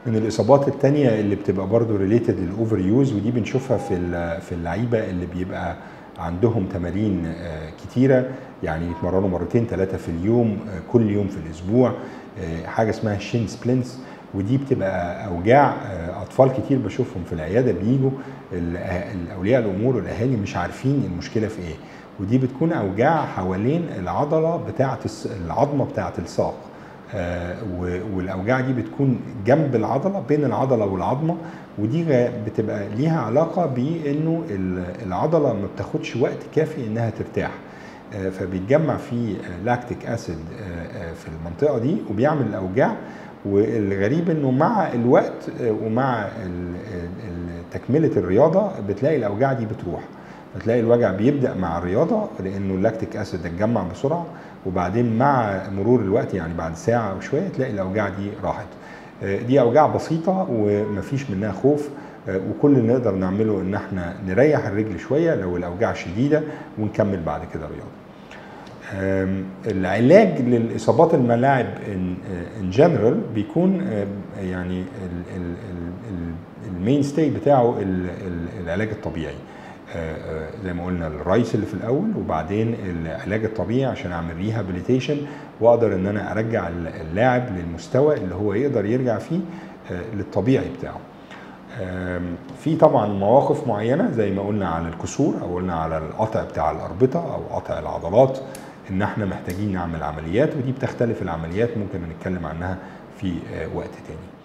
من الاصابات التانية اللي بتبقى برضو ريليتد للاوفر يوز ودي بنشوفها في في اللعيبه اللي بيبقى عندهم تمارين كتيره يعني يتمرنوا مرتين ثلاثه في اليوم كل يوم في الاسبوع حاجه اسمها شين سبلنتس ودي بتبقى اوجاع اطفال كتير بشوفهم في العياده بيجوا اولياء الامور والاهالي مش عارفين المشكله في ايه ودي بتكون اوجاع حوالين العضله بتاعه العظمه بتاعه الساق والاوجاع دي بتكون جنب العضله بين العضله والعظمه ودي بتبقى ليها علاقه بانه العضله ما بتاخدش وقت كافي انها ترتاح فبيتجمع فيه لاكتيك اسيد في المنطقه دي وبيعمل الاوجاع والغريب انه مع الوقت ومع تكمله الرياضه بتلاقي الاوجاع دي بتروح فتلاقي الوجع بيبدا مع الرياضه لانه اللاكتيك اسيد اتجمع بسرعه وبعدين مع مرور الوقت يعني بعد ساعه او شويه تلاقي الاوجاع دي راحت دي اوجاع بسيطه ومفيش منها خوف وكل اللي نقدر نعمله ان احنا نريح الرجل شويه لو الاوجاع شديده ونكمل بعد كده رياضه العلاج للاصابات الملاعب ان جنرال بيكون يعني المين ستي بتاعه العلاج الطبيعي زي ما قلنا الرايس اللي في الاول وبعدين العلاج الطبيعي عشان اعمل ريهابيليتيشن واقدر ان انا ارجع اللاعب للمستوى اللي هو يقدر يرجع فيه للطبيعي بتاعه في طبعا مواقف معينه زي ما قلنا على الكسور او قلنا على القطع بتاع الاربطه او قطع العضلات ان احنا محتاجين نعمل عمليات ودي بتختلف العمليات ممكن نتكلم عنها في وقت تاني